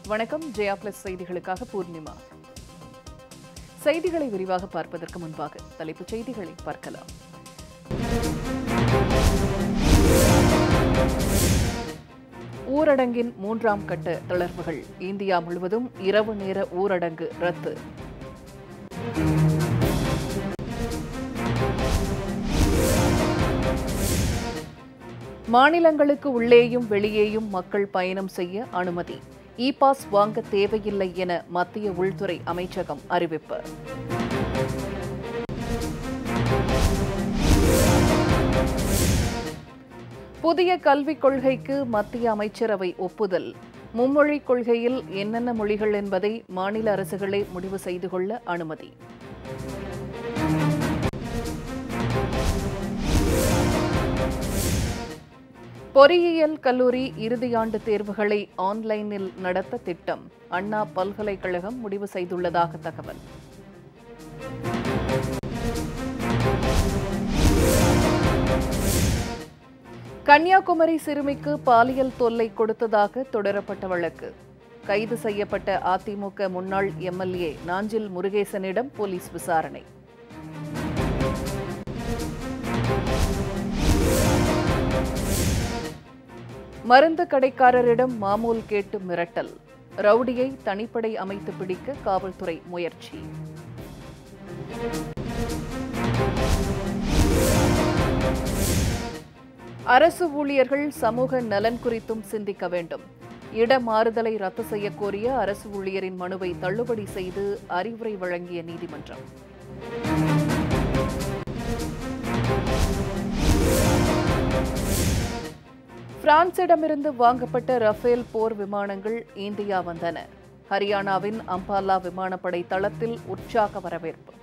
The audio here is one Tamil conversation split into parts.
வணக்கம் ஜெயா பிளஸ் செய்திகளுக்காக பூர்ணிமா செய்திகளை விரிவாக பார்ப்பதற்கு முன்பாக தலைப்புச் செய்திகளை பார்க்கலாம் ஊரடங்கின் மூன்றாம் கட்ட தளர்வுகள் இந்தியா முழுவதும் இரவு நேர ஊரடங்கு ரத்து மாநிலங்களுக்கு உள்ளேயும் வெளியேயும் மக்கள் பயணம் செய்ய அனுமதி இ பாஸ் வாங்க தேவையில்லை என மத்திய உள்துறை அமைச்சகம் அறிவிப்பு புதிய கல்விக் கொள்கைக்கு மத்திய அமைச்சரவை ஒப்புதல் மும்மொழிக் கொள்கையில் என்னென்ன மொழிகள் என்பதை மாநில அரசுகளே முடிவு செய்து கொள்ள அனுமதி பொறியியல் கல்லூரி இறுதியாண்டு தேர்வுகளை ஆன்லைனில் நடத்த திட்டம் அண்ணா பல்கலைக்கழகம் முடிவு செய்துள்ளதாக தகவல் கன்னியாகுமரி சிறுமிக்கு பாலியல் தொல்லை கொடுத்ததாக தொடரப்பட்ட வழக்கு கைது செய்யப்பட்ட அதிமுக முன்னாள் எம்எல்ஏ நாஞ்சில் முருகேசனிடம் போலீஸ் விசாரணை மருந்து கடைக்காரரிடம் மாமூல் கேட்டு மிரட்டல் ரவுடியை தனிப்படை அமைத்து பிடிக்க காவல்துறை முயற்சி அரசு ஊழியர்கள் சமூக நலன் குறித்தும் சிந்திக்க வேண்டும் இடமாறுதலை ரத்து செய்யக் கோரிய அரசு ஊழியரின் மனுவை தள்ளுபடி செய்து அறிவுரை வழங்கிய நீதிமன்றம் பிரான்சிடமிருந்து வாங்கப்பட்ட ரஃபேல் போர் விமானங்கள் இந்தியா வந்தன ஹரியானாவின் அம்பாலா விமானப்படை தளத்தில் உற்சாக வரவேற்பு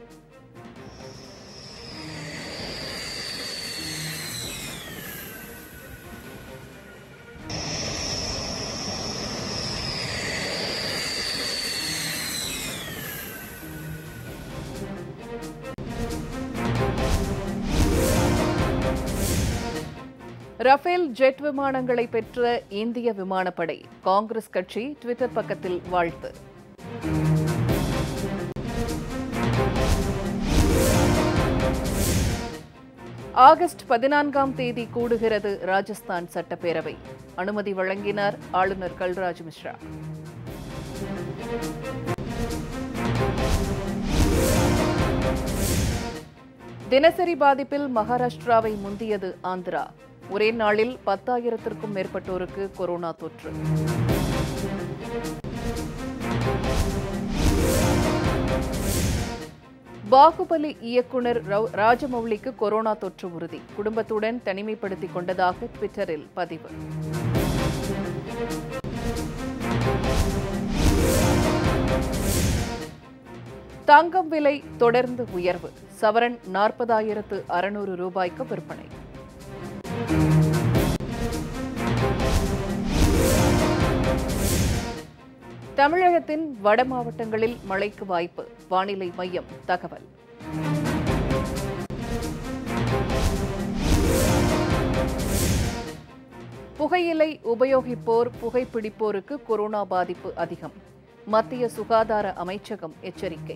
ரஃபேல் ஜெட் விமானங்களை பெற்ற இந்திய விமானப்படை காங்கிரஸ் கட்சி ட்விட்டர் பக்கத்தில் வாழ்த்து ஆகஸ்ட் பதினான்காம் தேதி கூடுகிறது ராஜஸ்தான் சட்டப்பேரவை அனுமதி வழங்கினார் ஆளுநர் கல்ராஜ் மிஸ்ரா தினசரி பாதிப்பில் மகாராஷ்டிராவை முந்தியது ஆந்திரா ஒரே நாளில் பத்தாயிரத்திற்கும் மேற்பட்டோருக்கு கொரோனா தொற்று பாகுபலி இயக்குனர் ரவ்- ராஜமௌலிக்கு கொரோனா தொற்று உறுதி குடும்பத்துடன் தனிமைப்படுத்திக் கொண்டதாக ட்விட்டரில் பதிவு தங்கம் விலை தொடர்ந்து உயர்வு சவரன் நாற்பதாயிரத்து அறுநூறு ரூபாய்க்கு விற்பனை தமிழகத்தின் வட மாவட்டங்களில் மழைக்கு வாய்ப்பு வானிலை மையம் தகவல் புகையிலை உபயோகிப்போர் புகைப்பிடிப்போருக்கு கொரோனா பாதிப்பு அதிகம் மத்திய சுகாதார அமைச்சகம் எச்சரிக்கை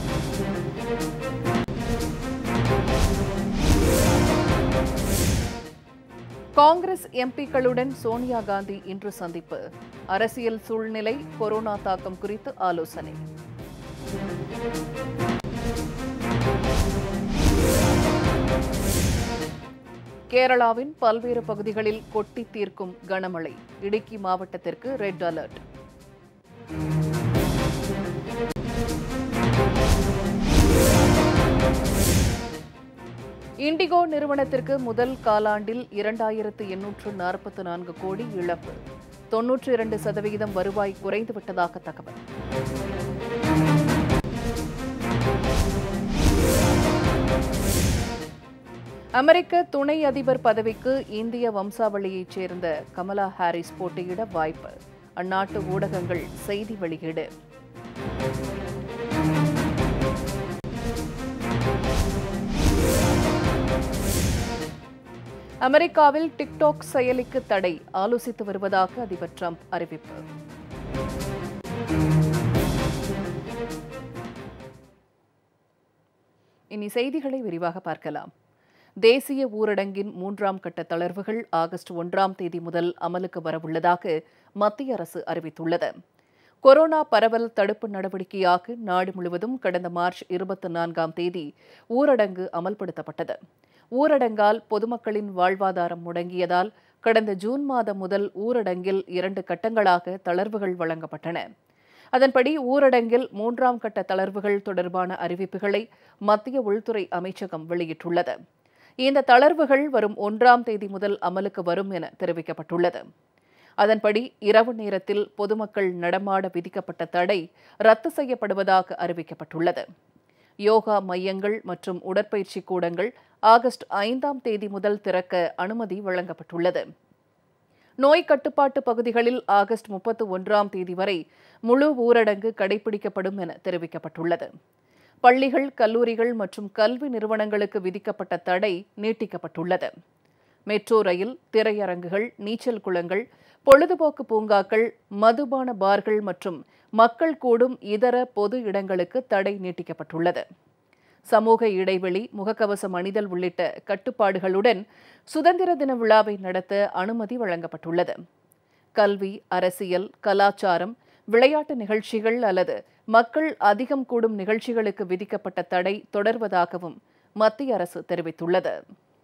காங்கிரஸ் எம்பிக்களுடன் சோனியா காந்தி இன்று சந்திப்பு அரசியல் சூழ்நிலை கொரோனா தாக்கம் குறித்து ஆலோசனை கேரளாவின் பல்வேறு பகுதிகளில் கொட்டி தீர்க்கும் கனமழை இடுக்கி மாவட்டத்திற்கு ரெட் அலர்ட் இண்டிகோ நிறுவனத்திற்கு முதல் காலாண்டில் இரண்டாயிரத்து எண்ணூற்று நாற்பத்து நான்கு கோடி இழப்பு தொன்னூற்றி இரண்டு சதவிகிதம் வருவாய் குறைந்துவிட்டதாக தகவல் அமெரிக்க துணை அதிபர் பதவிக்கு இந்திய வம்சாவளியைச் சேர்ந்த கமலா ஹாரிஸ் போட்டியிட வாய்ப்பு அந்நாட்டு ஊடகங்கள் செய்தி வெளியீடு அமெரிக்காவில் டிக்டாக் செயலிக்கு தடை ஆலோசித்து வருவதாக அதிபர் ட்ரம்ப் அறிவிப்பு இனி செய்திகளை விரிவாக பார்க்கலாம் தேசிய ஊரடங்கின் மூன்றாம் கட்ட தளர்வுகள் ஆகஸ்ட் ஒன்றாம் தேதி முதல் அமலுக்கு வரவுள்ளதாக மத்திய அரசு அறிவித்துள்ளது கொரோனா பரவல் தடுப்பு நடவடிக்கையாக நாடு முழுவதும் கடந்த மார்ச் இருபத்தி நான்காம் தேதி ஊரடங்கு அமல்படுத்தப்பட்டது ஊரடங்கால் பொதுமக்களின் வாழ்வாதாரம் முடங்கியதால் கடந்த ஜூன் மாதம் முதல் ஊரடங்கில் இரண்டு கட்டங்களாக தளர்வுகள் வழங்கப்பட்டன அதன்படி ஊரடங்கில் மூன்றாம் கட்ட தளர்வுகள் தொடர்பான அறிவிப்புகளை மத்திய உள்துறை அமைச்சகம் வெளியிட்டுள்ளது இந்த தளர்வுகள் வரும் ஒன்றாம் தேதி முதல் அமலுக்கு வரும் என தெரிவிக்கப்பட்டுள்ளது அதன்படி இரவு நேரத்தில் பொதுமக்கள் நடமாட விதிக்கப்பட்ட தடை ரத்து செய்யப்படுவதாக அறிவிக்கப்பட்டுள்ளது யோகா மையங்கள் மற்றும் உடற்பயிற்சி கூடங்கள் ஆகஸ்ட் ஐந்தாம் தேதி முதல் திறக்க அனுமதி வழங்கப்பட்டுள்ளது நோய் கட்டுப்பாட்டு பகுதிகளில் ஆகஸ்ட் முப்பத்து ஒன்றாம் தேதி வரை முழு ஊரடங்கு கடைபிடிக்கப்படும் என தெரிவிக்கப்பட்டுள்ளது பள்ளிகள் கல்லூரிகள் மற்றும் கல்வி நிறுவனங்களுக்கு விதிக்கப்பட்ட தடை நீட்டிக்கப்பட்டுள்ளது மெட்ரோ ரயில் திரையரங்குகள் நீச்சல் குளங்கள் பொழுதுபோக்கு பூங்காக்கள் மதுபான பார்கள் மற்றும் மக்கள் கூடும் இதர பொது இடங்களுக்கு தடை நீட்டிக்கப்பட்டுள்ளது சமூக இடைவெளி முகக்கவசம் அணிதல் உள்ளிட்ட கட்டுப்பாடுகளுடன் சுதந்திர தின விழாவை நடத்த அனுமதி வழங்கப்பட்டுள்ளது கல்வி அரசியல் கலாச்சாரம் விளையாட்டு நிகழ்ச்சிகள் அல்லது மக்கள் அதிகம் கூடும் நிகழ்ச்சிகளுக்கு விதிக்கப்பட்ட தடை தொடர்வதாகவும் மத்திய அரசு தெரிவித்துள்ளது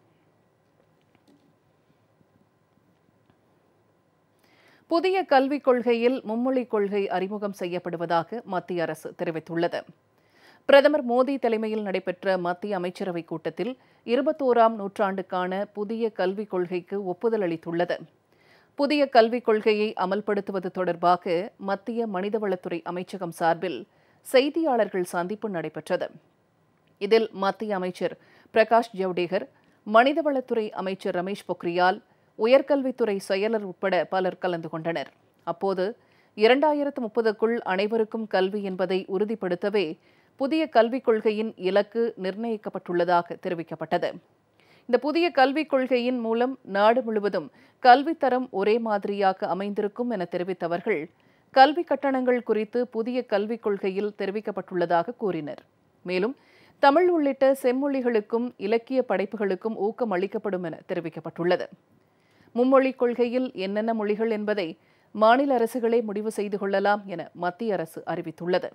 புதிய கல்விக் கொள்கையில் மும்மொழிக் கொள்கை அறிமுகம் செய்யப்படுவதாக மத்திய அரசு தெரிவித்துள்ளது பிரதமர் மோடி தலைமையில் நடைபெற்ற மத்திய அமைச்சரவைக் கூட்டத்தில் இருபத்தோராம் நூற்றாண்டுக்கான புதிய கல்விக் கொள்கைக்கு ஒப்புதல் அளித்துள்ளது புதிய கல்விக் கொள்கையை அமல்படுத்துவது தொடர்பாக மத்திய மனிதவளத்துறை அமைச்சகம் சார்பில் செய்தியாளர்கள் சந்திப்பு நடைபெற்றது இதில் மத்திய அமைச்சர் பிரகாஷ் ஜவடேகர் மனிதவளத்துறை அமைச்சர் ரமேஷ் பொக்ரியால் உயர்கல்வித்துறை செயலர் உட்பட பலர் கலந்து கொண்டனர் அப்போது இரண்டாயிரத்து முப்பதுக்குள் அனைவருக்கும் கல்வி என்பதை உறுதிப்படுத்தவே புதிய கல்விக் கொள்கையின் இலக்கு நிர்ணயிக்கப்பட்டுள்ளதாக தெரிவிக்கப்பட்டது இந்த புதிய கல்விக் கொள்கையின் மூலம் நாடு முழுவதும் கல்வித்தரம் ஒரே மாதிரியாக அமைந்திருக்கும் என தெரிவித்த அவர்கள் கல்வி கட்டணங்கள் குறித்து புதிய கல்விக் கொள்கையில் தெரிவிக்கப்பட்டுள்ளதாக கூறினர் மேலும் தமிழ் உள்ளிட்ட செம்மொழிகளுக்கும் இலக்கிய படைப்புகளுக்கும் ஊக்கம் அளிக்கப்படும் என தெரிவிக்கப்பட்டுள்ளது மும்மொழிக் கொள்கையில் என்னென்ன மொழிகள் என்பதை மாநில அரசுகளே முடிவு செய்து கொள்ளலாம் என மத்திய அரசு அறிவித்துள்ளது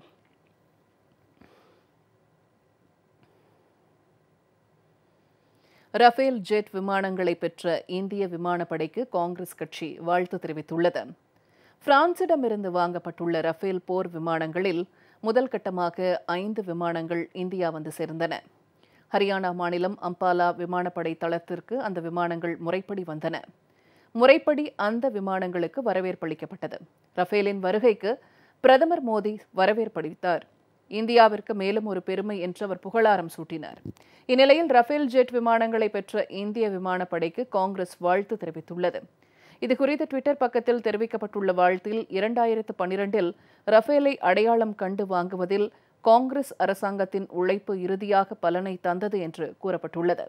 ரஃபேல் ஜெட் விமானங்களை பெற்ற இந்திய விமானப்படைக்கு காங்கிரஸ் கட்சி வாழ்த்து தெரிவித்துள்ளது பிரான்சிடமிருந்து வாங்கப்பட்டுள்ள ரஃபேல் போர் விமானங்களில் முதல் கட்டமாக ஐந்து விமானங்கள் இந்தியா வந்து சேர்ந்தன ஹரியானா மாநிலம் அம்பாலா விமானப்படை தளத்திற்கு அந்த விமானங்கள் முறைப்படி வந்தன முறைப்படி அந்த விமானங்களுக்கு வரவேற்பளிக்கப்பட்டது ரஃபேலின் வருகைக்கு பிரதமர் மோடி வரவேற்பளித்தார் இந்தியாவிற்கு மேலும் ஒரு பெருமை என்று அவர் புகழாரம் சூட்டினார் இந்நிலையில் ரஃபேல் ஜெட் விமானங்களை பெற்ற இந்திய விமானப்படைக்கு காங்கிரஸ் வாழ்த்து தெரிவித்துள்ளது இதுகுறித்து ட்விட்டர் பக்கத்தில் தெரிவிக்கப்பட்டுள்ள வாழ்த்தில் இரண்டாயிரத்து பன்னிரண்டில் ரஃபேலை அடையாளம் கண்டு வாங்குவதில் காங்கிரஸ் அரசாங்கத்தின் உழைப்பு இறுதியாக பலனை தந்தது என்று கூறப்பட்டுள்ளது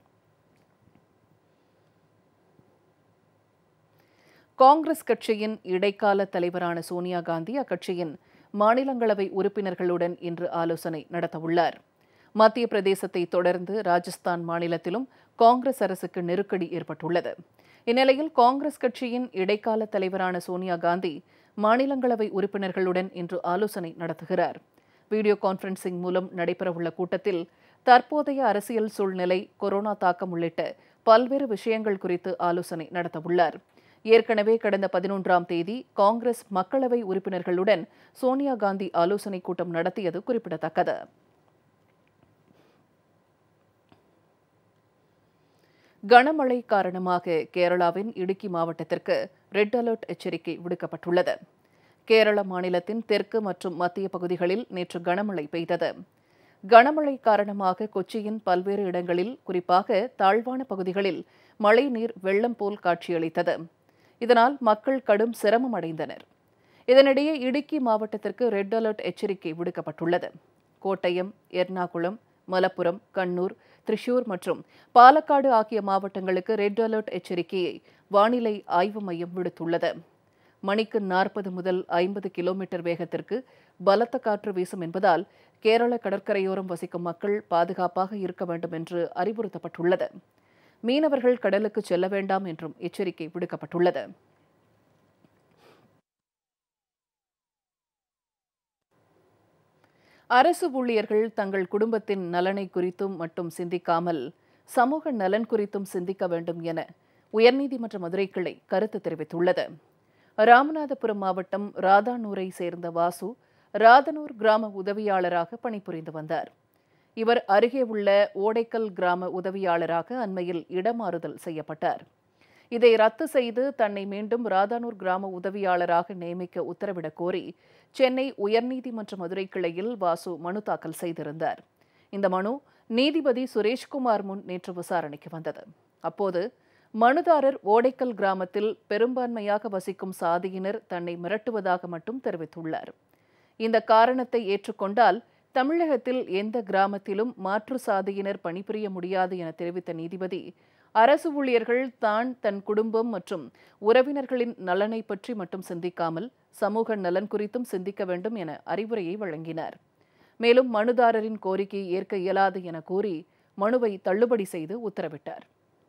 காங்கிரஸ் கட்சியின் இடைக்கால தலைவரான சோனியா காந்தி அக்கட்சியின் மாநிலங்களவை உறுப்பினர்களுடன் இன்று ஆலோசனை நடத்தவுள்ளார் மத்திய பிரதேசத்தை தொடர்ந்து ராஜஸ்தான் மாநிலத்திலும் காங்கிரஸ் அரசுக்கு நெருக்கடி ஏற்பட்டுள்ளது இந்நிலையில் காங்கிரஸ் கட்சியின் இடைக்கால தலைவரான சோனியா காந்தி மாநிலங்களவை உறுப்பினர்களுடன் இன்று ஆலோசனை நடத்துகிறார் வீடியோ கான்பரன்சிங் மூலம் நடைபெறவுள்ள கூட்டத்தில் தற்போதைய அரசியல் சூழ்நிலை கொரோனா தாக்கம் உள்ளிட்ட பல்வேறு விஷயங்கள் குறித்து ஆலோசனை நடத்தவுள்ளார் ஏற்கனவே கடந்த பதினொன்றாம் தேதி காங்கிரஸ் மக்களவை உறுப்பினர்களுடன் சோனியா காந்தி ஆலோசனை கூட்டம் நடத்தியது குறிப்பிடத்தக்கது கனமழை காரணமாக கேரளாவின் இடுக்கி மாவட்டத்திற்கு ரெட் அலர்ட் எச்சரிக்கை விடுக்கப்பட்டுள்ளது கேரள மாநிலத்தின் தெற்கு மற்றும் மத்திய பகுதிகளில் நேற்று கனமழை பெய்தது கனமழை காரணமாக கொச்சியின் பல்வேறு இடங்களில் குறிப்பாக தாழ்வான பகுதிகளில் மழைநீர் வெள்ளம் போல் காட்சியளித்தது இதனால் மக்கள் கடும் சிரமம் அடைந்தனர் இதனிடையே இடுக்கி மாவட்டத்திற்கு ரெட் அலர்ட் எச்சரிக்கை விடுக்கப்பட்டுள்ளது கோட்டயம் எர்ணாகுளம் மலப்புரம் கண்ணூர் திரிஷூர் மற்றும் பாலக்காடு ஆகிய மாவட்டங்களுக்கு ரெட் அலர்ட் எச்சரிக்கையை வானிலை ஆய்வு மையம் விடுத்துள்ளது மணிக்கு நாற்பது முதல் ஐம்பது கிலோமீட்டர் வேகத்திற்கு பலத்த காற்று வீசும் என்பதால் கேரள கடற்கரையோரம் வசிக்கும் மக்கள் பாதுகாப்பாக இருக்க வேண்டும் என்று அறிவுறுத்தப்பட்டுள்ளது மீனவர்கள் கடலுக்கு செல்ல வேண்டாம் என்றும் எச்சரிக்கை விடுக்கப்பட்டுள்ளது அரசு ஊழியர்கள் தங்கள் குடும்பத்தின் நலனை குறித்தும் மட்டும் சிந்திக்காமல் சமூக நலன் குறித்தும் சிந்திக்க வேண்டும் என உயர்நீதிமன்ற மதுரை கிளை கருத்து தெரிவித்துள்ளது ராமநாதபுரம் மாவட்டம் ராதானூரை சேர்ந்த வாசு ராதனூர் கிராம உதவியாளராக பணிபுரிந்து வந்தார் இவர் அருகே உள்ள ஓடைக்கல் கிராம உதவியாளராக அண்மையில் இடமாறுதல் செய்யப்பட்டார் இதை ரத்து செய்து தன்னை மீண்டும் ராதானூர் கிராம உதவியாளராக நியமிக்க உத்தரவிடக் கோரி சென்னை உயர்நீதிமன்ற மதுரை கிளையில் வாசு மனு தாக்கல் செய்திருந்தார் இந்த மனு நீதிபதி சுரேஷ்குமார் முன் நேற்று விசாரணைக்கு வந்தது அப்போது மனுதாரர் ஓடைக்கல் கிராமத்தில் பெரும்பான்மையாக வசிக்கும் சாதியினர் தன்னை மிரட்டுவதாக மட்டும் தெரிவித்துள்ளார் இந்த காரணத்தை ஏற்றுக்கொண்டால் தமிழகத்தில் எந்த கிராமத்திலும் மாற்று சாதியினர் பணிபுரிய முடியாது என தெரிவித்த நீதிபதி அரசு ஊழியர்கள் தான் தன் குடும்பம் மற்றும் உறவினர்களின் நலனை பற்றி மட்டும் சிந்திக்காமல் சமூக நலன் குறித்தும் சிந்திக்க வேண்டும் என அறிவுரையை வழங்கினார் மேலும் மனுதாரரின் கோரிக்கையை ஏற்க இயலாது என கூறி மனுவை தள்ளுபடி செய்து உத்தரவிட்டார்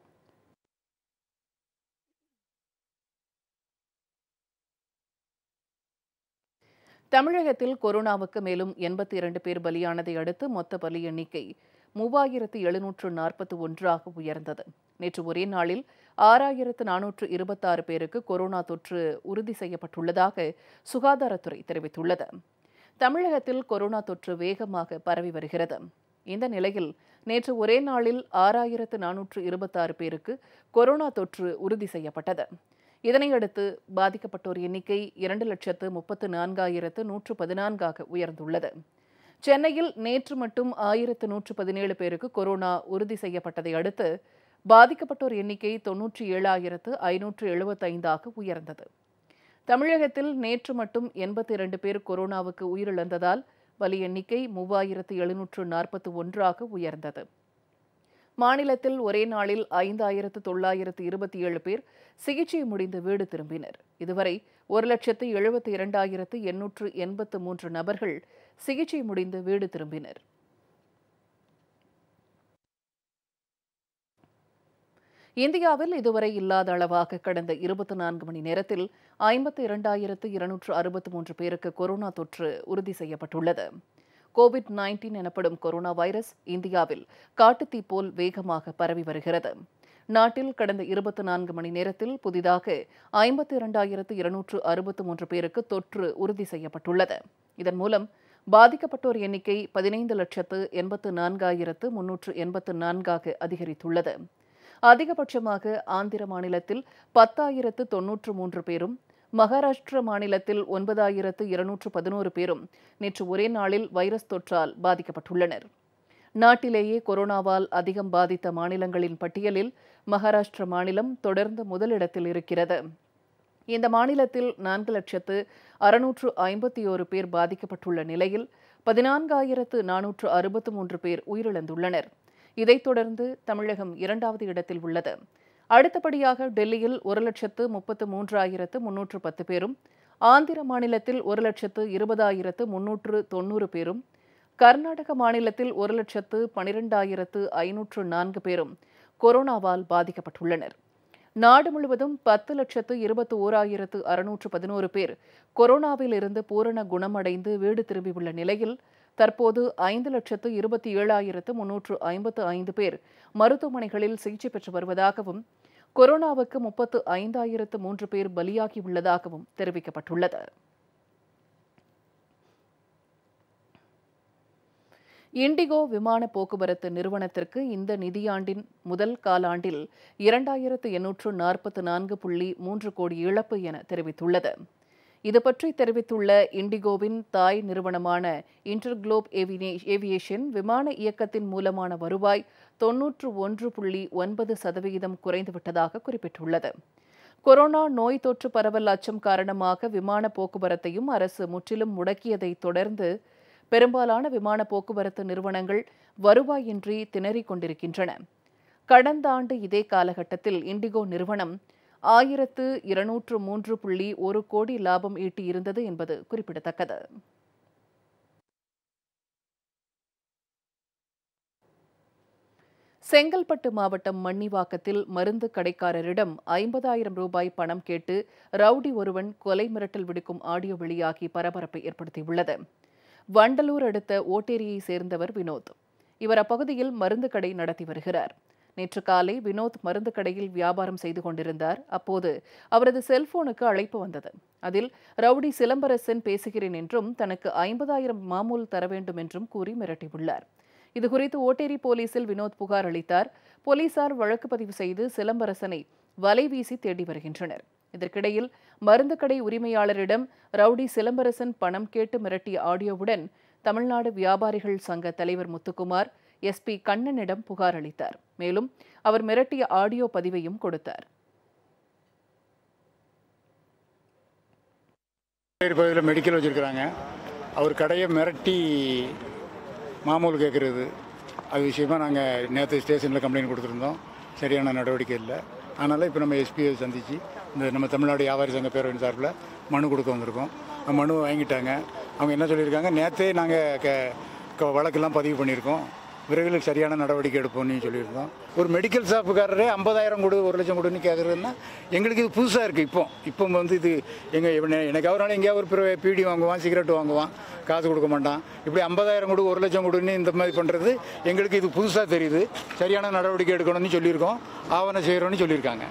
தமிழகத்தில் கொரோனாவுக்கு மேலும் எண்பத்தி இரண்டு பேர் பலியானதை அடுத்து மொத்த பலி எண்ணிக்கை மூவாயிரத்து எழுநூற்று நாற்பத்தி ஒன்றாக உயர்ந்தது நேற்று ஒரே நாளில் ஆறாயிரத்து நானூற்று இருபத்தாறு பேருக்கு கொரோனா தொற்று உறுதி செய்யப்பட்டுள்ளதாக சுகாதாரத்துறை தெரிவித்துள்ளது தமிழகத்தில் கொரோனா தொற்று வேகமாக பரவி வருகிறது இந்த நிலையில் நேற்று ஒரே நாளில் ஆறாயிரத்து நானூற்று இருபத்தாறு பேருக்கு கொரோனா தொற்று உறுதி செய்யப்பட்டது இதனையடுத்து பாதிக்கப்பட்டோர் எண்ணிக்கை இரண்டு லட்சத்து முப்பத்து நான்காயிரத்து நூற்று பதினான்காக உயர்ந்துள்ளது சென்னையில் நேற்று மட்டும் ஆயிரத்து நூற்று பதினேழு பேருக்கு கொரோனா உறுதி செய்யப்பட்டதை அடுத்து பாதிக்கப்பட்டோர் எண்ணிக்கை தொன்னூற்றி ஏழாயிரத்து ஐநூற்று எழுபத்தைந்தாக உயர்ந்தது தமிழகத்தில் நேற்று மட்டும் எண்பத்தி இரண்டு பேர் கொரோனாவுக்கு உயிரிழந்ததால் பலி எண்ணிக்கை மூவாயிரத்து எழுநூற்று நாற்பத்தி ஒன்றாக உயர்ந்தது மாநிலத்தில் ஒரே நாளில் ஐந்தாயிரத்து தொள்ளாயிரத்து இருபத்தி ஏழு பேர் சிகிச்சை முடிந்து வீடு திரும்பினர் இதுவரை ஒரு லட்சத்து எழுபத்தி இரண்டாயிரத்து எண்ணூற்று எண்பத்து மூன்று நபர்கள் சிகிச்சை முடிந்து வீடு திரும்பினர் இந்தியாவில் இதுவரை இல்லாத அளவாக கடந்த இருபத்தி நான்கு மணி நேரத்தில் ஐம்பத்தி இரண்டாயிரத்து இருநூற்று அறுபத்தி மூன்று பேருக்கு கொரோனா தொற்று உறுதி செய்யப்பட்டுள்ளது கோவிட் நைன்டீன் எனப்படும் கொரோனா வைரஸ் இந்தியாவில் காட்டுத்தீ போல் வேகமாக பரவி வருகிறது நாட்டில் கடந்த இருபத்தி நான்கு மணி நேரத்தில் புதிதாக ஐம்பத்தி இரண்டாயிரத்து இருநூற்று அறுபத்தி மூன்று பேருக்கு தொற்று உறுதி செய்யப்பட்டுள்ளது இதன் மூலம் பாதிக்கப்பட்டோர் எண்ணிக்கை பதினைந்து லட்சத்து எண்பத்து நான்காயிரத்து முன்னூற்று எண்பத்து நான்காக அதிகரித்துள்ளது அதிகபட்சமாக ஆந்திர மாநிலத்தில் பத்தாயிரத்து தொன்னூற்று மூன்று பேரும் மகாராஷ்டிர மாநிலத்தில் ஒன்பதாயிரத்து இருநூற்று பதினோரு பேரும் நேற்று ஒரே நாளில் வைரஸ் தொற்றால் பாதிக்கப்பட்டுள்ளனர் நாட்டிலேயே கொரோனாவால் அதிகம் பாதித்த மாநிலங்களின் பட்டியலில் மகாராஷ்டிர மாநிலம் தொடர்ந்து முதலிடத்தில் இருக்கிறது இந்த மாநிலத்தில் நான்கு லட்சத்து அறுநூற்று ஐம்பத்தி ஓரு பேர் பாதிக்கப்பட்டுள்ள நிலையில் பதினான்காயிரத்து நானூற்று அறுபத்து மூன்று பேர் உயிரிழந்துள்ளனர் இதைத் தொடர்ந்து தமிழகம் இரண்டாவது இடத்தில் உள்ளது அடுத்தபடியாக டெல்லியில் ஒரு லட்சத்து முப்பத்து மூன்றாயிரத்து முன்னூற்று பத்து பேரும் ஆந்திர மாநிலத்தில் ஒரு லட்சத்து இருபதாயிரத்து முன்னூற்று தொன்னூறு பேரும் கர்நாடக மாநிலத்தில் ஒரு லட்சத்து பனிரெண்டாயிரத்து ஐநூற்று நான்கு பேரும் கொரோனாவால் பாதிக்கப்பட்டுள்ளனர் நாடு முழுவதும் பத்து லட்சத்து இருபத்தி ஓராயிரத்து அறுநூற்று பதினோரு பேர் கொரோனாவில் இருந்து பூரண குணமடைந்து வீடு திரும்பியுள்ள நிலையில் தற்போது ஐந்து லட்சத்து இருபத்தி ஏழாயிரத்து முன்னூற்று ஐம்பத்து ஐந்து பேர் மருத்துவமனைகளில் சிகிச்சை பெற்று வருவதாகவும் கொரோனாவுக்கு முப்பத்து ஐந்தாயிரத்து மூன்று பேர் பலியாகியுள்ளதாகவும் தெரிவிக்கப்பட்டுள்ளது இண்டிகோ விமான போக்குவரத்து நிறுவனத்திற்கு இந்த நிதியாண்டின் முதல் காலாண்டில் இரண்டாயிரத்து எண்ணூற்று நாற்பத்து நான்கு புள்ளி மூன்று கோடி இழப்பு என தெரிவித்துள்ளது இது பற்றி தெரிவித்துள்ள இண்டிகோவின் தாய் நிறுவனமான இன்டர்குளோப் ஏவியேஷன் விமான இயக்கத்தின் மூலமான வருவாய் தொன்னூற்று ஒன்று புள்ளி ஒன்பது சதவிகிதம் குறைந்துவிட்டதாக குறிப்பிட்டுள்ளது கொரோனா நோய் தொற்று பரவல் அச்சம் காரணமாக விமான போக்குவரத்தையும் அரசு முற்றிலும் முடக்கியதை தொடர்ந்து பெரும்பாலான விமான போக்குவரத்து நிறுவனங்கள் வருவாயின்றி திணறிக் கொண்டிருக்கின்றன கடந்த ஆண்டு இதே காலகட்டத்தில் இண்டிகோ நிறுவனம் ஆயிரத்து இருநூற்று மூன்று புள்ளி ஒரு கோடி லாபம் ஈட்டியிருந்தது என்பது குறிப்பிடத்தக்கது செங்கல்பட்டு மாவட்டம் மன்னிவாக்கத்தில் மருந்து கடைக்காரரிடம் ஐம்பதாயிரம் ரூபாய் பணம் கேட்டு ரவுடி ஒருவன் கொலை மிரட்டல் விடுக்கும் ஆடியோ வெளியாகி பரபரப்பை ஏற்படுத்தியுள்ளது வண்டலூர் அடுத்த ஓட்டேரியை சேர்ந்தவர் வினோத் இவர் அப்பகுதியில் மருந்து கடை நடத்தி வருகிறார் நேற்று காலை வினோத் மருந்து கடையில் வியாபாரம் செய்து கொண்டிருந்தார் அப்போது அவரது செல்போனுக்கு அழைப்பு வந்தது அதில் ரவுடி சிலம்பரசன் பேசுகிறேன் என்றும் தனக்கு ஐம்பதாயிரம் மாமூல் தர வேண்டும் என்றும் கூறி மிரட்டியுள்ளார் இதுகுறித்து ஓட்டேரி போலீசில் வினோத் புகார் அளித்தார் போலீசார் வழக்கு பதிவு செய்து சிலம்பரசனை வலை வீசி தேடி வருகின்றனர் இதற்கிடையில் மருந்து கடை உரிமையாளரிடம் ரவுடி சிலம்பரசன் பணம் கேட்டு மிரட்டிய ஆடியோவுடன் தமிழ்நாடு வியாபாரிகள் சங்க தலைவர் முத்துக்குமார் எஸ்பி கண்ணனிடம் புகார் அளித்தார் மேலும் அவர் மிரட்டிய ஆடியோ பதிவையும் கொடுத்தார் பகுதியில் மெடிக்கல் வச்சுருக்கிறாங்க அவர் கடையை மிரட்டி மாமூல் கேட்குறது அது விஷயமா நாங்கள் நேற்று ஸ்டேஷனில் கம்ப்ளைண்ட் கொடுத்துருந்தோம் சரியான நடவடிக்கை இல்லை அதனால் இப்போ நம்ம எஸ்பியை சந்தித்து இந்த நம்ம தமிழ்நாடு வியாபாரி சங்க பேரவையின் சார்பில் மனு கொடுக்க வந்திருக்கோம் அந்த மனு வாங்கிட்டாங்க அவங்க என்ன சொல்லியிருக்காங்க நேற்றே நாங்கள் க க- வழக்கெல்லாம் பதிவு பண்ணியிருக்கோம் விரைவில் சரியான நடவடிக்கை எடுப்போம்னு சொல்லியிருந்தோம் ஒரு மெடிக்கல் ஷாப்புக்காரரே ஐம்பதாயிரம் கொடு ஒரு லட்சம் கொடுன்னு கேட்குறதுன்னா எங்களுக்கு இது புதுசாக இருக்குது இப்போ இப்போ வந்து இது எங்கள் எனக்கு அவரால் எங்கேயாவது ஒரு பிற- பீடி வாங்குவான் சிகரெட் வாங்குவான் காசு கொடுக்க மாட்டான் இப்படி ஐம்பதாயிரம் கொடு ஒரு லட்சம் கொடுன்னு இந்த மாதிரி பண்ணுறது எங்களுக்கு இது புதுசாக தெரியுது சரியான நடவடிக்கை எடுக்கணும்னு சொல்லியிருக்கோம் ஆவணம் செய்கிறோன்னு சொல்லியிருக்காங்க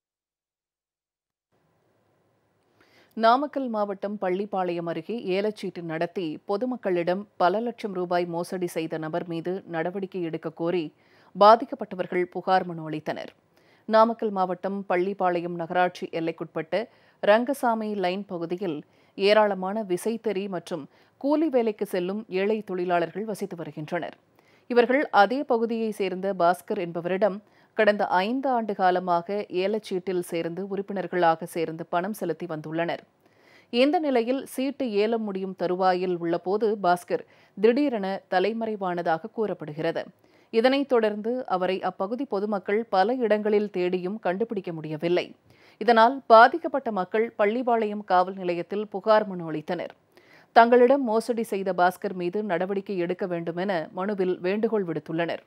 நாமக்கல் மாவட்டம் பள்ளிப்பாளையம் அருகே ஏலச்சீட்டு நடத்தி பொதுமக்களிடம் பல லட்சம் ரூபாய் மோசடி செய்த நபர் மீது நடவடிக்கை எடுக்க கோரி பாதிக்கப்பட்டவர்கள் புகார் மனு அளித்தனர் நாமக்கல் மாவட்டம் பள்ளிப்பாளையம் நகராட்சி எல்லைக்குட்பட்ட ரங்கசாமி லைன் பகுதியில் ஏராளமான விசைத்தறி மற்றும் கூலி வேலைக்கு செல்லும் ஏழை தொழிலாளர்கள் வசித்து வருகின்றனர் இவர்கள் அதே பகுதியைச் சேர்ந்த பாஸ்கர் என்பவரிடம் கடந்த ஐந்து ஆண்டு காலமாக ஏலச்சீட்டில் சேர்ந்து உறுப்பினர்களாக சேர்ந்து பணம் செலுத்தி வந்துள்ளனர் இந்த நிலையில் சீட்டு ஏலம் முடியும் தருவாயில் உள்ளபோது பாஸ்கர் திடீரென தலைமறைவானதாக கூறப்படுகிறது இதனைத் தொடர்ந்து அவரை அப்பகுதி பொதுமக்கள் பல இடங்களில் தேடியும் கண்டுபிடிக்க முடியவில்லை இதனால் பாதிக்கப்பட்ட மக்கள் பள்ளிப்பாளையம் காவல் நிலையத்தில் புகார் மனு அளித்தனர் தங்களிடம் மோசடி செய்த பாஸ்கர் மீது நடவடிக்கை எடுக்க வேண்டுமென மனுவில் வேண்டுகோள் விடுத்துள்ளனர்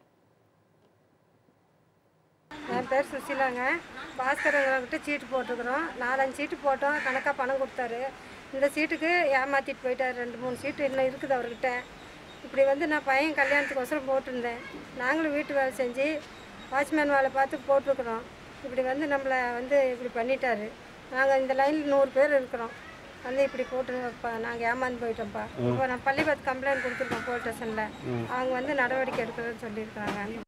என் பேர் சுசிலாங்க பாஸ்கரங்கிட்ட சீட்டு போட்டிருக்கிறோம் நாலஞ்சு சீட்டு போட்டோம் கணக்காக பணம் கொடுத்தாரு இந்த சீட்டுக்கு ஏமாற்றிட்டு போயிட்டார் ரெண்டு மூணு சீட்டு இன்னும் இருக்குது அவர்கிட்ட இப்படி வந்து நான் பையன் கல்யாணத்துக்கோசரம் போட்டிருந்தேன் நாங்களும் வீட்டு வேலை செஞ்சு வாட்ச்மேன் வேலை பார்த்து போட்டிருக்கிறோம் இப்படி வந்து நம்மளை வந்து இப்படி பண்ணிட்டாரு நாங்கள் இந்த லைனில் நூறு பேர் இருக்கிறோம் வந்து இப்படி போட்டு நாங்கள் ஏமாந்து போயிட்டோம்ப்பா இப்போ நான் பள்ளிப்பாத்து கம்ப்ளைண்ட் கொடுத்துருக்கோம் போலீஸ் ஸ்டேஷனில் அவங்க வந்து நடவடிக்கை எடுக்கிறேன்னு சொல்லியிருக்கிறாங்க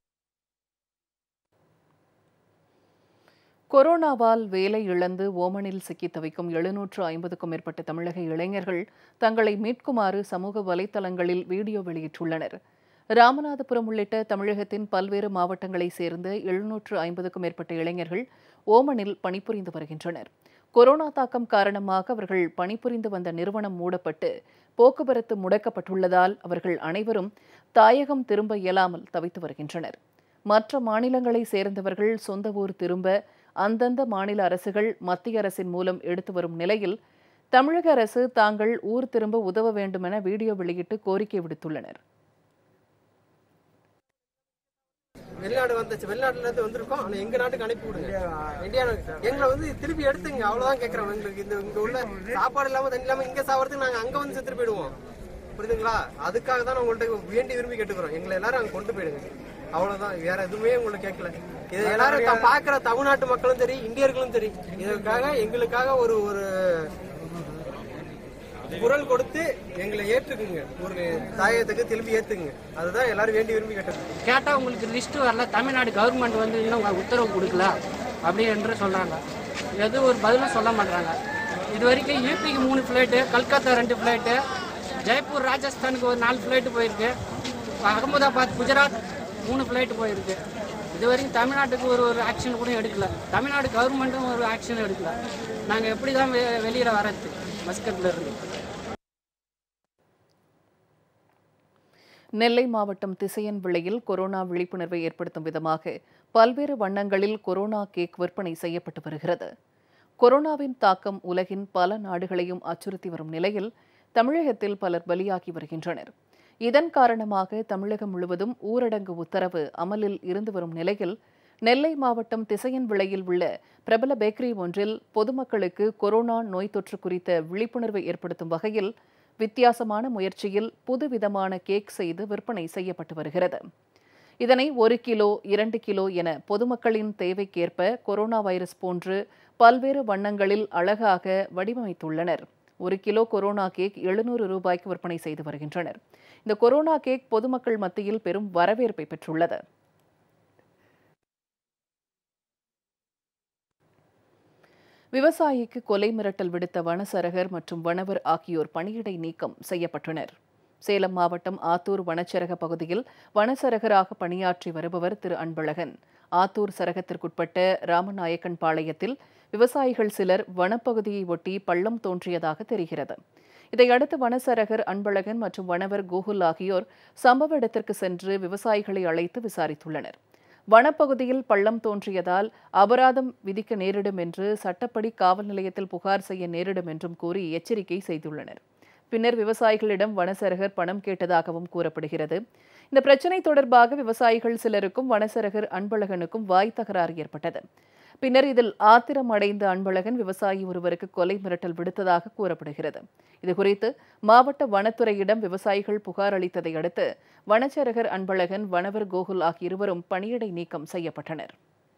கொரோனாவால் வேலை இழந்து ஓமனில் சிக்கித் தவிக்கும் எழுநூற்று ஐம்பதுக்கும் மேற்பட்ட தமிழக இளைஞர்கள் தங்களை மீட்குமாறு சமூக வலைத்தளங்களில் வீடியோ வெளியிட்டுள்ளனர் ராமநாதபுரம் உள்ளிட்ட தமிழகத்தின் பல்வேறு மாவட்டங்களைச் சேர்ந்த எழுநூற்று ஐம்பதுக்கும் மேற்பட்ட இளைஞர்கள் ஓமனில் பணிபுரிந்து வருகின்றனர் கொரோனா தாக்கம் காரணமாக அவர்கள் பணிபுரிந்து வந்த நிறுவனம் மூடப்பட்டு போக்குவரத்து முடக்கப்பட்டுள்ளதால் அவர்கள் அனைவரும் தாயகம் திரும்ப இயலாமல் தவித்து வருகின்றனர் மற்ற மாநிலங்களைச் சேர்ந்தவர்கள் சொந்த ஊர் திரும்ப அந்தந்த மாநில அரசுகள் மத்திய அரசின் மூலம் எடுத்து வரும் நிலையில் தமிழக அரசு தாங்கள் ஊர் திரும்ப உதவ வேண்டுமென வீடியோ வெளியிட்டு கோரிக்கை விடுத்துள்ளனர் வெளிநாடு வந்துச்சு வெளிநாட்டுல இருந்து வந்திருக்கோம் ஆனா எங்க நாட்டுக்கு அனுப்பி விடுங்க இந்தியா எங்களை வந்து திருப்பி எடுத்துங்க அவ்வளவுதான் கேக்குறோம் எங்களுக்கு இந்த இங்க உள்ள சாப்பாடு இல்லாம தண்ணி இல்லாம இங்க சாப்பிடுறதுக்கு நாங்க அங்க வந்து செத்துட்டு போயிடுவோம் புரியுதுங்களா அதுக்காக தான் நான் உங்கள்ட்ட வேண்டி விரும்பி கேட்டுக்கிறோம் எங்களை எல்லாரும் அங்க கொண்டு போயிடுங்க அவ்வளவுதான் வேற எதுவுமே உங்களுக்கு கேட்கல இது எல்லாரும் த- பாக்குற தமிழ்நாட்டு மக்களும் சரி இந்தியர்களும் சரி இதற்காக எங்களுக்காக ஒரு ஒரு குரல் கொடுத்து எங்களை ஏற்றுக்குங்க ஒரு தாயத்துக்கு திரும்பி ஏத்துக்குங்க அதுதான் எல்லாரும் வேண்டி விரும்பி கேட்டுக்கிறோம் கேட்டால் உங்களுக்கு லிஸ்ட் வரல தமிழ்நாடு கவர்மெண்ட் வந்து இன்னும் உத்தரவு கொடுக்கல அப்படி என்று சொல்கிறாங்க எதுவும் ஒரு பதிலும் சொல்ல மாட்டாங்க இது வரைக்கும் யூபிக்கு மூணு ஃப்ளைட்டு கல்கத்தா ரெண்டு ஃப்ளைட்டு ஜெய்ப்பூர் ராஜஸ்தானுக்கு ஒரு நாலு ஃப்ளைட்டு போயிருக்கு அகமதாபாத் குஜராத் மூணு ஃப்ளைட்டு போயிருக்கு இது வரைக்கும் தமிழ்நாட்டுக்கு ஒரு ஒரு ஆக்ஷன் கூட எடுக்கல தமிழ்நாடு கவர்மெண்ட்டும் ஒரு ஆக்ஷன் எடுக்கல நாங்கள் எப்படி தான் வெ வெளியில் வரது மஸ்கட்ல இருந்து நெல்லை மாவட்டம் திசையன் விளையில் கொரோனா விழிப்புணர்வை ஏற்படுத்தும் விதமாக பல்வேறு வண்ணங்களில் கொரோனா கேக் விற்பனை செய்யப்பட்டு வருகிறது கொரோனாவின் தாக்கம் உலகின் பல நாடுகளையும் அச்சுறுத்தி வரும் நிலையில் தமிழகத்தில் பலர் பலியாகி வருகின்றனர் இதன் காரணமாக தமிழகம் முழுவதும் ஊரடங்கு உத்தரவு அமலில் இருந்து வரும் நிலையில் நெல்லை மாவட்டம் திசையன் விளையில் உள்ள பிரபல பேக்கரி ஒன்றில் பொதுமக்களுக்கு கொரோனா நோய் தொற்று குறித்த விழிப்புணர்வை ஏற்படுத்தும் வகையில் வித்தியாசமான முயற்சியில் புதுவிதமான கேக் செய்து விற்பனை செய்யப்பட்டு வருகிறது இதனை ஒரு கிலோ இரண்டு கிலோ என பொதுமக்களின் தேவைக்கேற்ப கொரோனா வைரஸ் போன்று பல்வேறு வண்ணங்களில் அழகாக வடிவமைத்துள்ளனர் ஒரு கிலோ கொரோனா கேக் எழுநூறு ரூபாய்க்கு விற்பனை செய்து வருகின்றனர் இந்த கொரோனா கேக் பொதுமக்கள் மத்தியில் பெரும் வரவேற்பை பெற்றுள்ளது விவசாயிக்கு கொலை மிரட்டல் விடுத்த வனசரகர் மற்றும் வனவர் ஆகியோர் பணியிடை நீக்கம் செய்யப்பட்டனர் சேலம் மாவட்டம் ஆத்தூர் வனச்சரக பகுதியில் வனசரகராக பணியாற்றி வருபவர் திரு அன்பழகன் ஆத்தூர் சரகத்திற்குட்பட்ட ராமநாயக்கன் பாளையத்தில் விவசாயிகள் சிலர் வனப்பகுதியை ஒட்டி பள்ளம் தோன்றியதாக தெரிகிறது இதையடுத்து வனசரகர் அன்பழகன் மற்றும் வனவர் கோகுல் ஆகியோர் சம்பவ இடத்திற்கு சென்று விவசாயிகளை அழைத்து விசாரித்துள்ளனர் வனப்பகுதியில் பள்ளம் தோன்றியதால் அபராதம் விதிக்க நேரிடும் என்று சட்டப்படி காவல் நிலையத்தில் புகார் செய்ய நேரிடும் என்றும் கூறி எச்சரிக்கை செய்துள்ளனர் பின்னர் விவசாயிகளிடம் வனசரகர் பணம் கேட்டதாகவும் கூறப்படுகிறது இந்த பிரச்சினை தொடர்பாக விவசாயிகள் சிலருக்கும் வனசரகர் அன்பழகனுக்கும் வாய் தகராறு ஏற்பட்டது பின்னர் இதில் ஆத்திரம் அடைந்த அன்பழகன் விவசாயி ஒருவருக்கு கொலை மிரட்டல் விடுத்ததாக கூறப்படுகிறது இதுகுறித்து மாவட்ட வனத்துறையிடம் விவசாயிகள் புகார் அளித்ததை அடுத்து வனச்சரகர் அன்பழகன் வனவர் கோகுல் ஆகிய இருவரும் பணியிடை நீக்கம் செய்யப்பட்டனர்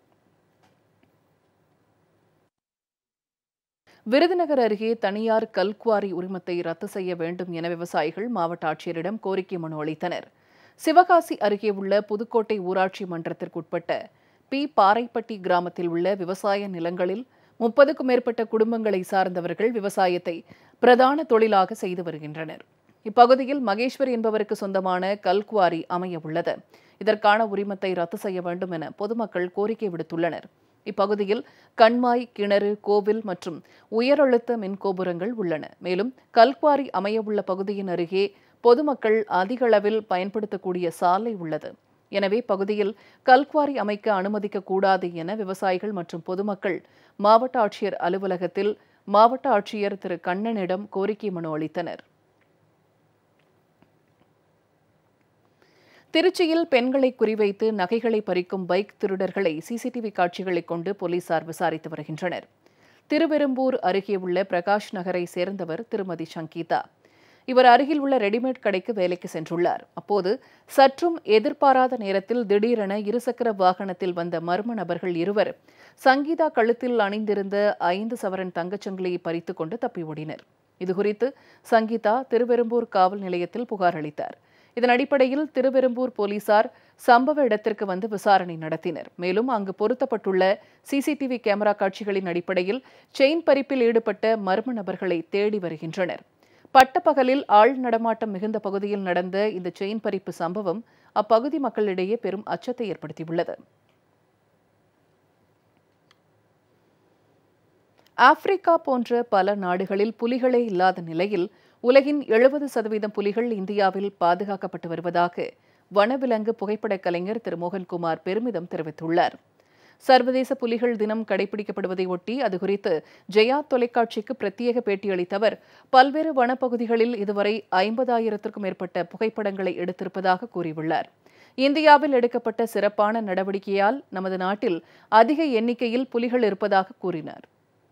விருதுநகர் அருகே தனியார் கல்குவாரி உரிமத்தை ரத்து செய்ய வேண்டும் என விவசாயிகள் மாவட்ட ஆட்சியரிடம் கோரிக்கை மனு அளித்தனர் சிவகாசி அருகே உள்ள புதுக்கோட்டை ஊராட்சி மன்றத்திற்குட்பட்ட பி பாறைப்பட்டி கிராமத்தில் உள்ள விவசாய நிலங்களில் முப்பதுக்கும் மேற்பட்ட குடும்பங்களை சார்ந்தவர்கள் விவசாயத்தை பிரதான தொழிலாக செய்து வருகின்றனர் இப்பகுதியில் மகேஸ்வர் என்பவருக்கு சொந்தமான கல்குவாரி அமைய உள்ளது இதற்கான உரிமத்தை ரத்து செய்ய வேண்டும் என பொதுமக்கள் கோரிக்கை விடுத்துள்ளனர் இப்பகுதியில் கண்மாய் கிணறு கோவில் மற்றும் உயரழுத்த மின்கோபுரங்கள் உள்ளன மேலும் கல்குவாரி அமையவுள்ள பகுதியின் அருகே பொதுமக்கள் அதிக அளவில் பயன்படுத்தக்கூடிய சாலை உள்ளது எனவே பகுதியில் கல்குவாரி அமைக்க அனுமதிக்க கூடாது என விவசாயிகள் மற்றும் பொதுமக்கள் மாவட்ட ஆட்சியர் அலுவலகத்தில் மாவட்ட ஆட்சியர் திரு கண்ணனிடம் கோரிக்கை மனு அளித்தனர் திருச்சியில் பெண்களை குறிவைத்து நகைகளை பறிக்கும் பைக் திருடர்களை சிசிடிவி காட்சிகளைக் கொண்டு போலீசார் விசாரித்து வருகின்றனர் திருவெரும்பூர் அருகே உள்ள பிரகாஷ் நகரை சேர்ந்தவர் திருமதி சங்கீதா இவர் அருகில் உள்ள ரெடிமேட் கடைக்கு வேலைக்கு சென்றுள்ளார் அப்போது சற்றும் எதிர்பாராத நேரத்தில் திடீரென இருசக்கர வாகனத்தில் வந்த மர்ம நபர்கள் இருவர் சங்கீதா கழுத்தில் அணிந்திருந்த ஐந்து சவரன் தங்கச்சங்கிலியை பறித்துக் கொண்டு தப்பி ஓடினர் இதுகுறித்து சங்கீதா திருவெரும்பூர் காவல் நிலையத்தில் புகார் அளித்தார் இதன் அடிப்படையில் திருவெரும்பூர் போலீசார் சம்பவ இடத்திற்கு வந்து விசாரணை நடத்தினர் மேலும் அங்கு பொருத்தப்பட்டுள்ள சிசிடிவி கேமரா காட்சிகளின் அடிப்படையில் செயின் பறிப்பில் ஈடுபட்ட மர்ம நபர்களை தேடி வருகின்றனர் பட்டப்பகலில் ஆள் நடமாட்டம் மிகுந்த பகுதியில் நடந்த இந்த செயின் பறிப்பு சம்பவம் அப்பகுதி மக்களிடையே பெரும் அச்சத்தை ஏற்படுத்தியுள்ளது ஆப்பிரிக்கா போன்ற பல நாடுகளில் புலிகளே இல்லாத நிலையில் உலகின் எழுபது சதவீதம் புலிகள் இந்தியாவில் பாதுகாக்கப்பட்டு வருவதாக வனவிலங்கு புகைப்படக் கலைஞர் திரு மோகன்குமார் பெருமிதம் தெரிவித்துள்ளார் சர்வதேச புலிகள் தினம் கடைபிடிக்கப்படுவதை ஒட்டி அது குறித்து ஜெயா தொலைக்காட்சிக்கு பிரத்யேக பேட்டியளித்த அவர் பல்வேறு வனப்பகுதிகளில் இதுவரை ஐம்பதாயிரத்திற்கும் மேற்பட்ட புகைப்படங்களை எடுத்திருப்பதாக கூறியுள்ளார் இந்தியாவில் எடுக்கப்பட்ட சிறப்பான நடவடிக்கையால் நமது நாட்டில் அதிக எண்ணிக்கையில் புலிகள் இருப்பதாக கூறினார்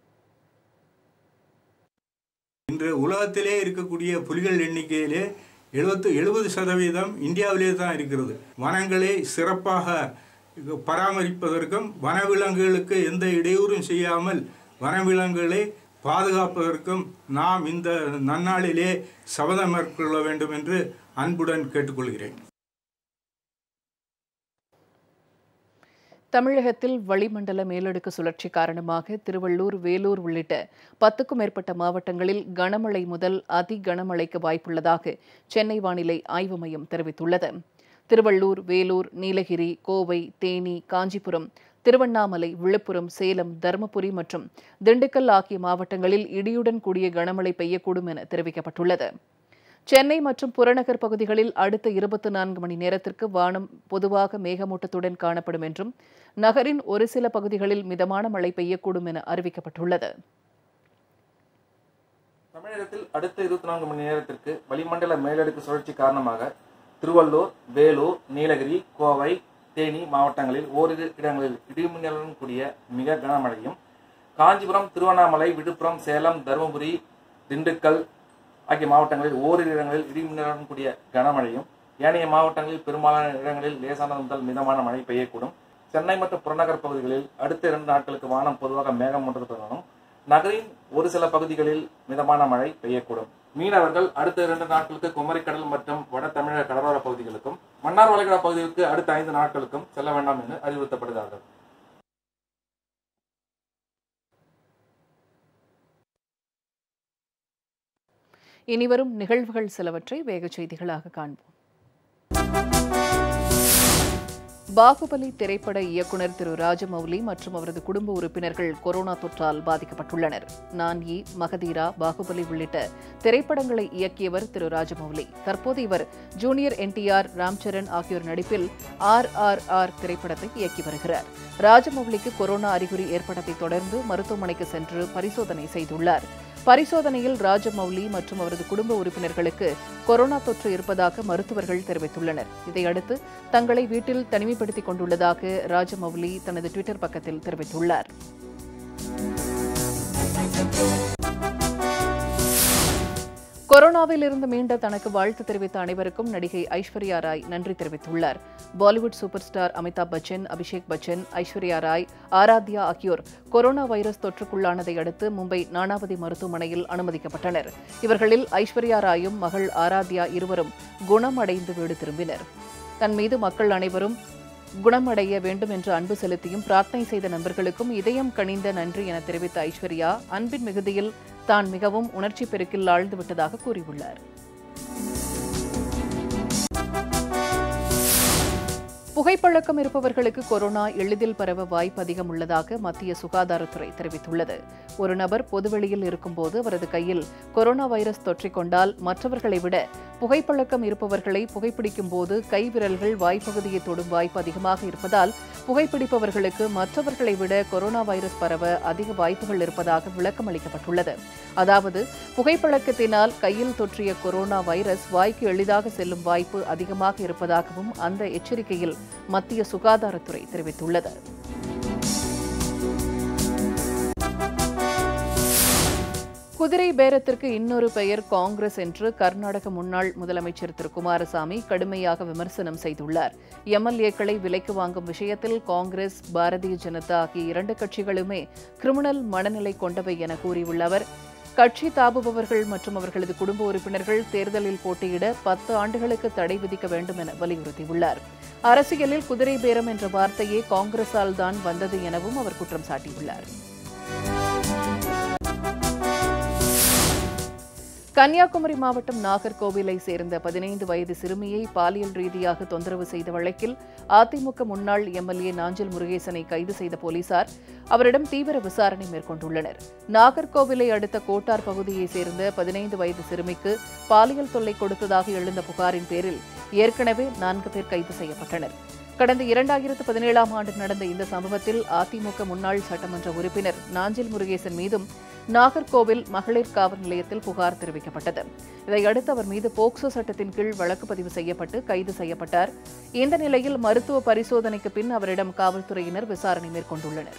இன்று உலகத்திலே இருக்கக்கூடிய புலிகள் எண்ணிக்கையிலே எழுபத்து எழுபது சதவீதம் இந்தியாவிலே தான் இருக்கிறது வனங்களை சிறப்பாக பராமரிப்பதற்கும் வனவிலங்குகளுக்கு எந்த இடையூறும் செய்யாமல் வனவிலங்குகளை பாதுகாப்பதற்கும் நாம் இந்த நன்னாளிலே சபதம் மேற்கொள்ள வேண்டும் என்று அன்புடன் கேட்டுக்கொள்கிறேன் தமிழகத்தில் வளிமண்டல மேலடுக்கு சுழற்சி காரணமாக திருவள்ளூர் வேலூர் உள்ளிட்ட பத்துக்கும் மேற்பட்ட மாவட்டங்களில் கனமழை முதல் அதி கனமழைக்கு வாய்ப்புள்ளதாக சென்னை வானிலை ஆய்வு மையம் தெரிவித்துள்ளது திருவள்ளூர் வேலூர் நீலகிரி கோவை தேனி காஞ்சிபுரம் திருவண்ணாமலை விழுப்புரம் சேலம் தருமபுரி மற்றும் திண்டுக்கல் ஆகிய மாவட்டங்களில் இடியுடன் கூடிய கனமழை பெய்யக்கூடும் என தெரிவிக்கப்பட்டுள்ளது சென்னை மற்றும் புறநகர் பகுதிகளில் அடுத்த இருபத்தி நான்கு மணி நேரத்திற்கு வானம் பொதுவாக மேகமூட்டத்துடன் காணப்படும் என்றும் நகரின் ஒரு சில பகுதிகளில் மிதமான மழை பெய்யக்கூடும் என அறிவிக்கப்பட்டுள்ளது தமிழகத்தில் அடுத்த இருபத்தி நான்கு மணி நேரத்திற்கு வளிமண்டல மேலடுக்கு சுழற்சி காரணமாக திருவள்ளூர் வேலூர் நீலகிரி கோவை தேனி மாவட்டங்களில் ஓரிரு இடங்களில் இடிமின்னலுடன் கூடிய மிக கனமழையும் காஞ்சிபுரம் திருவண்ணாமலை விழுப்புரம் சேலம் தருமபுரி திண்டுக்கல் ஆகிய மாவட்டங்களில் ஓரிரு இடங்களில் இடிமின்னலுடன் கூடிய கனமழையும் ஏனைய மாவட்டங்களில் பெரும்பாலான இடங்களில் லேசானது முதல் மிதமான மழை பெய்யக்கூடும் சென்னை மற்றும் புறநகர் பகுதிகளில் அடுத்த இரண்டு நாட்களுக்கு வானம் பொதுவாக மேகமூட்டத்துடனும் நகரின் ஒரு சில பகுதிகளில் மிதமான மழை பெய்யக்கூடும் மீனவர்கள் அடுத்த இரண்டு நாட்களுக்கு குமரிக்கடல் மற்றும் வட தமிழக கடலோர பகுதிகளுக்கும் மன்னார் வளைகுடா பகுதிகளுக்கு அடுத்த ஐந்து நாட்களுக்கும் செல்ல வேண்டாம் என்று அறிவுறுத்தப்படுகிறார்கள் இனிவரும் நிகழ்வுகள் சிலவற்றை வேகச் செய்திகளாக காண்போம் பாகுபலி திரைப்பட இயக்குனர் திரு ராஜமௌலி மற்றும் அவரது குடும்ப உறுப்பினர்கள் கொரோனா தொற்றால் பாதிக்கப்பட்டுள்ளனர் நான் இ மகதீரா பாகுபலி உள்ளிட்ட திரைப்படங்களை இயக்கியவர் திரு ராஜமௌலி தற்போது இவர் ஜூனியர் என்டிஆர் ராம்சரண் ஆகியோர் நடிப்பில் ஆர் ஆர் ஆர் திரைப்படத்தை இயக்கி வருகிறார் ராஜமௌலிக்கு கொரோனா அறிகுறி ஏற்பட்டதை தொடர்ந்து மருத்துவமனைக்கு சென்று பரிசோதனை செய்துள்ளார் பரிசோதனையில் ராஜமௌலி மற்றும் அவரது குடும்ப உறுப்பினர்களுக்கு கொரோனா தொற்று இருப்பதாக மருத்துவர்கள் தெரிவித்துள்ளனர் இதையடுத்து தங்களை வீட்டில் தனிமைப்படுத்திக் கொண்டுள்ளதாக ராஜமௌலி தனது டுவிட்டர் பக்கத்தில் தெரிவித்துள்ளார் கொரோனாவில் இருந்து மீண்ட தனக்கு வாழ்த்து தெரிவித்த அனைவருக்கும் நடிகை ஐஸ்வர்யா ராய் நன்றி தெரிவித்துள்ளார் Bollywood super star Amitabh Bachchan Abhishek Bachchan Aishwarya Rai Aaradhya ஆகியோர் கொரோனா வைரஸ் தொற்றுக்குள்ளானதை அடுத்து மும்பை நானாவதி மருத்துவமனையில் அனுமதிக்கப்பட்டனர் இவர்களில் ஐஸ்வர்யா ராயும் மகள் ஆராத்யா இருவரும் குணமடைந்து வீடு திரும்பினர் தன் மீது மக்கள் அனைவரும் குணமடைய வேண்டும் என்று அன்பு செலுத்தியும் பிரார்த்தனை செய்த நண்பர்களுக்கும் இதயம் கனிந்த நன்றி என தெரிவித்த ஐஸ்வர்யா அன்பின் மிகுதியில் தான் மிகவும் உணர்ச்சி பெருக்கில் ஆழ்ந்து விட்டதாக கூறியுள்ளார் புகைப்பழக்கம் இருப்பவர்களுக்கு கொரோனா எளிதில் பரவ வாய்ப்பு அதிகம் உள்ளதாக மத்திய சுகாதாரத்துறை தெரிவித்துள்ளது ஒரு நபர் பொதுவெளியில் இருக்கும்போது அவரது கையில் கொரோனா வைரஸ் தொற்றிக்கொண்டால் மற்றவர்களை விட புகைப்பழக்கம் இருப்பவர்களை புகைப்பிடிக்கும் போது கை விரல்கள் வாய்ப்பகுதியை தொடும் வாய்ப்பு அதிகமாக இருப்பதால் புகைப்பிடிப்பவர்களுக்கு மற்றவர்களை விட கொரோனா வைரஸ் பரவ அதிக வாய்ப்புகள் இருப்பதாக விளக்கம் அளிக்கப்பட்டுள்ளது அதாவது புகைப்பழக்கத்தினால் கையில் தொற்றிய கொரோனா வைரஸ் வாய்க்கு எளிதாக செல்லும் வாய்ப்பு அதிகமாக இருப்பதாகவும் அந்த எச்சரிக்கையில் மத்திய சுகாதாரத்துறை தெரிவித்துள்ளது குதிரை பேரத்திற்கு இன்னொரு பெயர் காங்கிரஸ் என்று கர்நாடக முன்னாள் முதலமைச்சர் திரு குமாரசாமி கடுமையாக விமர்சனம் செய்துள்ளார் எம்எல்ஏக்களை விலைக்கு வாங்கும் விஷயத்தில் காங்கிரஸ் பாரதிய ஜனதா ஆகிய இரண்டு கட்சிகளுமே கிரிமினல் மனநிலை கொண்டவை என கூறியுள்ள அவர் கட்சி தாபுபவர்கள் மற்றும் அவர்களது குடும்ப உறுப்பினர்கள் தேர்தலில் போட்டியிட பத்து ஆண்டுகளுக்கு தடை விதிக்க வேண்டும் என வலியுறுத்தியுள்ளார் அரசியலில் குதிரை பேரம் என்ற வார்த்தையே காங்கிரஸால் தான் வந்தது எனவும் அவர் குற்றம் சாட்டியுள்ளார் கன்னியாகுமரி மாவட்டம் நாகர்கோவிலை சேர்ந்த பதினைந்து வயது சிறுமியை பாலியல் ரீதியாக தொந்தரவு செய்த வழக்கில் அதிமுக முன்னாள் எம்எல்ஏ நாஞ்சில் முருகேசனை கைது செய்த போலீசார் அவரிடம் தீவிர விசாரணை மேற்கொண்டுள்ளனர் நாகர்கோவிலை அடுத்த கோட்டார் பகுதியைச் சேர்ந்த பதினைந்து வயது சிறுமிக்கு பாலியல் தொல்லை கொடுத்ததாக எழுந்த புகாரின் பேரில் ஏற்கனவே நான்கு பேர் கைது செய்யப்பட்டனர் கடந்த இரண்டாயிரத்து பதினேழாம் ஆண்டு நடந்த இந்த சம்பவத்தில் அதிமுக முன்னாள் சட்டமன்ற உறுப்பினர் நாஞ்சில் முருகேசன் மீதும் நாகர்கோவில் மகளிர் காவல் நிலையத்தில் புகார் தெரிவிக்கப்பட்டது இதையடுத்து அவர் மீது போக்சோ சட்டத்தின் கீழ் வழக்கு பதிவு செய்யப்பட்டு கைது செய்யப்பட்டார் இந்த நிலையில் மருத்துவ பரிசோதனைக்கு பின் அவரிடம் காவல்துறையினர் விசாரணை மேற்கொண்டுள்ளனர்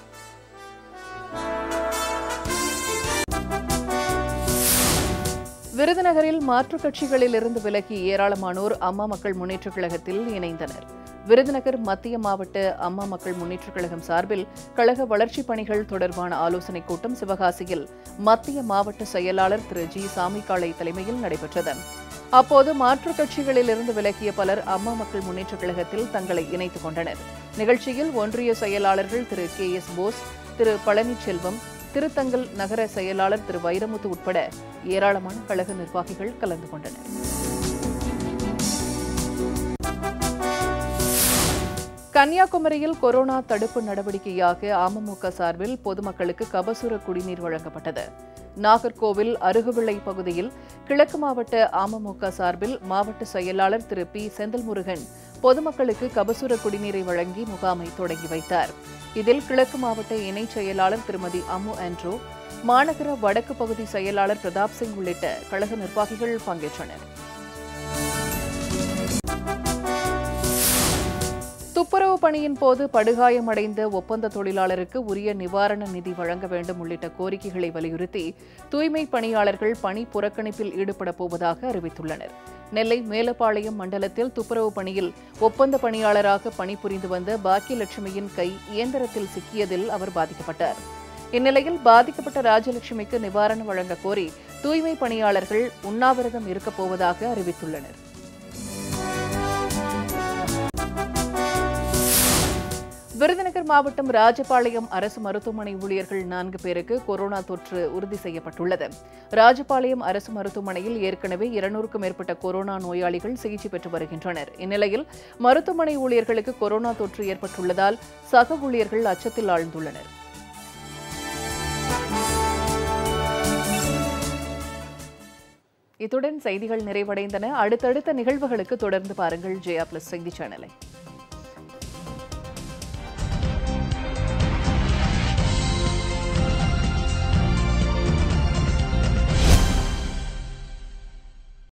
விருதுநகரில் மாற்றுக் கட்சிகளிலிருந்து விலகி ஏராளமானோர் அம்மா மக்கள் முன்னேற்றக் கழகத்தில் இணைந்தனர் விருதுநகர் மத்திய மாவட்ட அம்மா மக்கள் முன்னேற்றக் கழகம் சார்பில் கழக வளர்ச்சிப் பணிகள் தொடர்பான ஆலோசனைக் கூட்டம் சிவகாசியில் மத்திய மாவட்ட செயலாளர் திரு ஜி சாமிக்காளை தலைமையில் நடைபெற்றது அப்போது மாற்றுக் கட்சிகளிலிருந்து விலகிய பலர் அம்மா மக்கள் முன்னேற்றக் கழகத்தில் தங்களை இணைத்துக் கொண்டனர் நிகழ்ச்சியில் ஒன்றிய செயலாளர்கள் திரு கே எஸ் போஸ் திரு பழனிச்செல்வம் திருத்தங்கல் நகர செயலாளர் திரு வைரமுத்து உட்பட ஏராளமான கழக நிர்வாகிகள் கலந்து கொண்டனர் கன்னியாகுமரியில் கொரோனா தடுப்பு நடவடிக்கையாக அமமுக சார்பில் பொதுமக்களுக்கு கபசுர குடிநீர் வழங்கப்பட்டது நாகர்கோவில் அருகுவிளை பகுதியில் கிழக்கு மாவட்ட அமமுக சார்பில் மாவட்ட செயலாளர் திரு பி செந்தில்முருகன் பொதுமக்களுக்கு கபசுர குடிநீரை வழங்கி முகாமை தொடங்கி வைத்தார் இதில் கிழக்கு மாவட்ட இணைச் செயலாளர் திருமதி அம்மு ஆண்ட்ரோ மாநகர வடக்கு பகுதி செயலாளர் பிரதாப் சிங் உள்ளிட்ட கழக நிர்வாகிகள் பங்கேற்றனர் துப்புரவு பணியின் போது படுகாயமடைந்த ஒப்பந்த தொழிலாளருக்கு உரிய நிவாரண நிதி வழங்க வேண்டும் உள்ளிட்ட கோரிக்கைகளை வலியுறுத்தி தூய்மை பணியாளர்கள் பணி புறக்கணிப்பில் ஈடுபடப் போவதாக அறிவித்துள்ளனர் நெல்லை மேலப்பாளையம் மண்டலத்தில் துப்புரவு பணியில் ஒப்பந்த பணியாளராக பணிபுரிந்து வந்த பாக்கியலட்சுமியின் கை இயந்திரத்தில் சிக்கியதில் அவர் பாதிக்கப்பட்டார் இந்நிலையில் பாதிக்கப்பட்ட ராஜலட்சுமிக்கு நிவாரணம் வழங்க கோரி தூய்மை பணியாளர்கள் உண்ணாவிரதம் இருக்கப் போவதாக அறிவித்துள்ளனர் விருதுநகர் மாவட்டம் ராஜபாளையம் அரசு மருத்துவமனை ஊழியர்கள் நான்கு பேருக்கு கொரோனா தொற்று உறுதி செய்யப்பட்டுள்ளது ராஜபாளையம் அரசு மருத்துவமனையில் ஏற்கனவே இருநூறுக்கும் மேற்பட்ட கொரோனா நோயாளிகள் சிகிச்சை பெற்று வருகின்றனர் இந்நிலையில் மருத்துவமனை ஊழியர்களுக்கு கொரோனா தொற்று ஏற்பட்டுள்ளதால் சக ஊழியர்கள் அச்சத்தில் ஆழ்ந்துள்ளனர் இத்துடன் செய்திகள் நிறைவடைந்தன அடுத்தடுத்த நிகழ்வுகளுக்கு தொடர்ந்து பாருங்கள் ஜெயா பிளஸ் செய்தி சேனலை